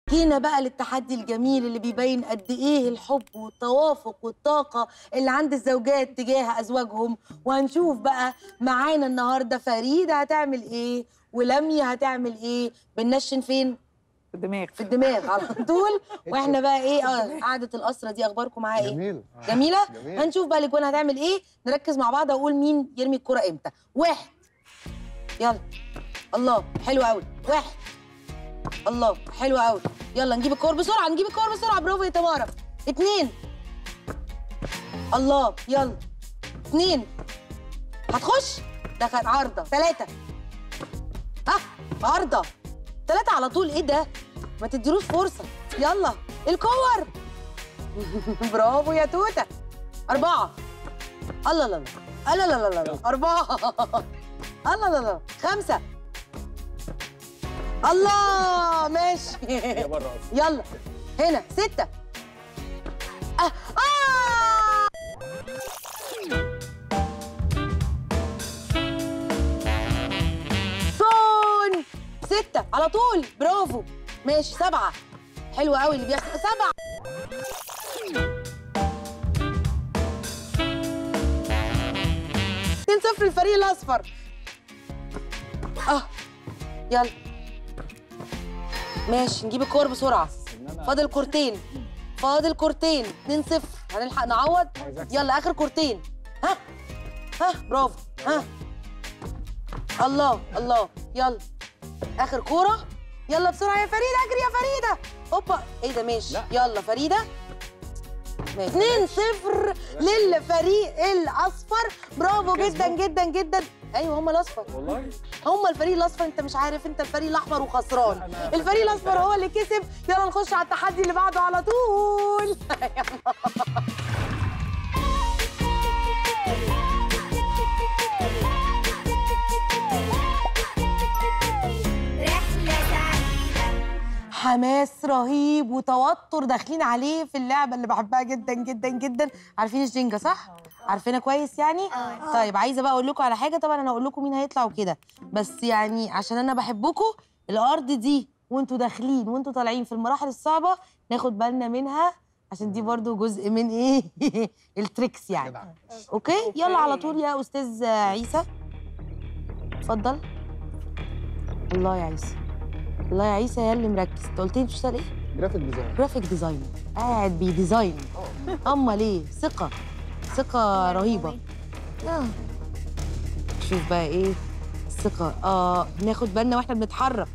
جينا بقى للتحدي الجميل اللي بيبين قد ايه الحب والتوافق والطاقه اللي عند الزوجات تجاه ازواجهم وهنشوف بقى معانا النهارده فريده هتعمل ايه ولميا هتعمل ايه بننشن فين في الدماغ في الدماغ على طول واحنا بقى ايه اه قعده الاسره دي اخباركم معاها ايه جميل جميله جميل. هنشوف بقى الاجوان هتعمل ايه نركز مع بعض اقول مين يرمي الكره امتى واحد يلا الله حلو قوي واحد الله حلو قوي يلا نجيب الكور بسرعه نجيب الكور بسرعه برافو يا تمارا اتنين الله يلا اتنين هتخش ده كان عارضه ثلاثه ها عارضه ثلاثه على طول ايه ده ما تديلوش فرصه يلا الكور برافو يا توته أربعة الله لا لا الله لا لا لا أربعة الله لا لا خمسة الله ماشي يلا هنا ستة آه. آه. جون ستة على طول برافو ماشي سبعة حلو قوي اللي بيحصل سبعة اتنين صفر الفريق الأصفر اه يلا ماشي نجيب الكور بسرعة فاضل كورتين فاضل كورتين 2 0 هنلحق نعوض يلا اخر كورتين ها ها برافو ها الله الله يلا اخر كوره يلا بسرعه يا فريده اجري يا فريده هوبا ايه ده ماشي يلا فريده 2 0 للفريق الاصفر برافو جدا جدا جدا ايوه هم الاصفر والله هم الفريق الاصفر انت مش عارف انت الفريق الاحمر وخسران الفريق الاصفر هو اللي كسب يلا نخش على التحدي اللي بعده على طول رحلة سعيدة حماس رهيب وتوتر داخلين عليه في اللعبه اللي بحبها جدا جدا جدا عارفين الجينجا صح عارفينها كويس يعني طيب عايزه بقى اقول لكم على حاجه طبعا انا هقول لكم مين هيطلع وكده بس يعني عشان انا بحبكم الارض دي وانتوا داخلين وانتوا طالعين في المراحل الصعبه ناخد بالنا منها عشان دي برضو جزء من ايه التريكس يعني اوكي يلا على طول يا استاذ عيسى اتفضل الله يا عيسى الله يا عيسى يا اللي مركز انت قلت لي بتشتغل ايه جرافيك ديزاين جرافيك ديزاينر قاعد بيديزاين امال ايه ثقه ثقه رهيبه آه. شوف بقى ايه الثقه اه ناخد بالنا واحنا بنتحرك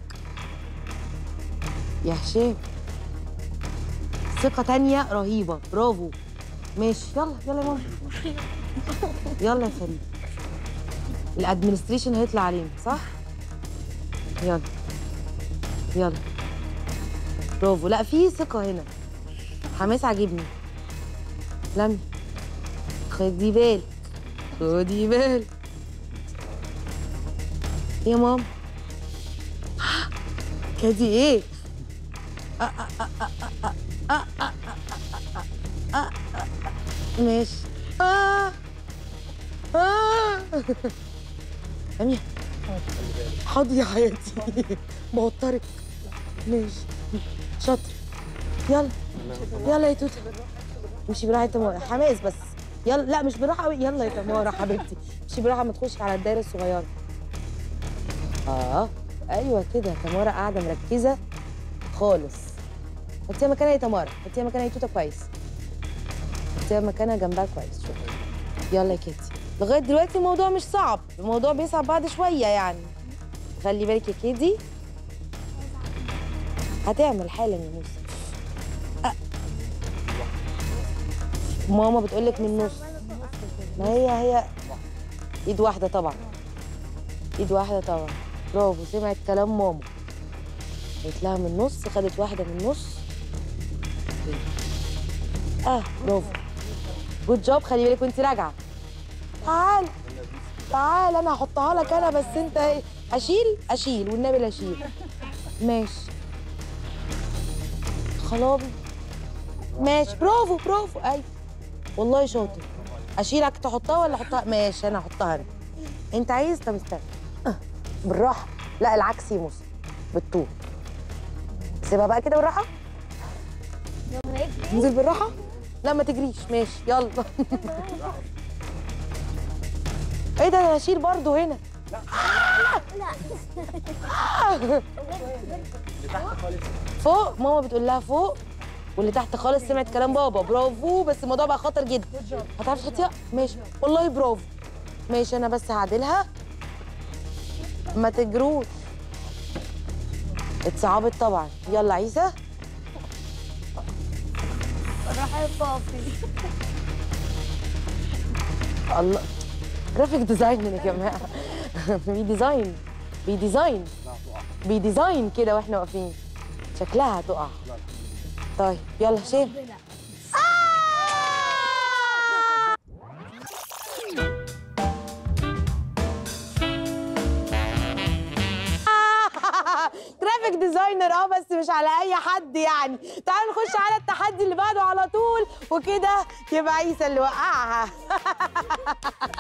يا هشام ثقه تانية رهيبه برافو ماشي يلا يلا يا ماما يلا يا فريد الادمنستريشن هيطلع علينا صح يلا يلا برافو لا في ثقة هنا حماس عاجبني لمي خدي بالك خدي بالك يا ماما كدي ايه آه، آه، آه، آه، آه، آه، آه، آه، آه، آه، آه، ماشي آه آه أمير حاضر يا حياتي بوترك ماشي شاطر يلا يلا يا توته مشي براحه يا تمارا حماس بس يلا لا مش براحه قوي يلا يا تمارا حبيبتي مشي براحه ما تخش على الدايره الصغيره اه ايوه كده تمارا قاعده مركزه خالص حطيها مكانها يا تمارا حطيها مكانها يا توته كويس حطيها مكانها جنبها كويس شكرا يلا يا كيتي لغايه دلوقتي الموضوع مش صعب الموضوع بيصعب بعد شويه يعني خلي بالك يا كيدي هتعمل حالا يا موسى أه. ماما بتقولك من النص ما هي هي ايد واحده طبعا ايد واحده طبعا برافو سمعت كلام ماما قالت لها من النص خدت واحده من النص اه برافو جود جوب خلي بالك وانت راجعه تعال تعال انا هحطها لك انا بس انت ايه اشيل اشيل والنبي لا اشيل ماشي خلابي ماشي برافو برافو ايوه والله شاطر اشيلك تحطها ولا احطها ماشي انا احطها انا انت عايز طب استنى آه، بالراحه لا العكس يا موسى بالطول سيبها بقى كده بالراحه انزل بالراحه لا ما تجريش ماشي يلا ايه ده انا هشيل برضو هنا فوق ماما بتقول لها فوق واللي تحت خالص سمعت كلام بابا برافو بس الموضوع بقى خطر جدا هتعرفي تحطيها ماشي والله برافو ماشي انا بس هعدلها ما تجروش اتصعبت طبعا يلا عيسى راح يا بابي الله جرافيك ديزاين يا جماعه بيديزاين بيديزاين بيديزاين كده واحنا واقفين شكلها هتقع طيب يلا شيل جرافيك ديزاينر اه بس مش على اي حد يعني تعالوا نخش على التحدي اللي بعده على طول وكده يبقى عيسى اللي وقعها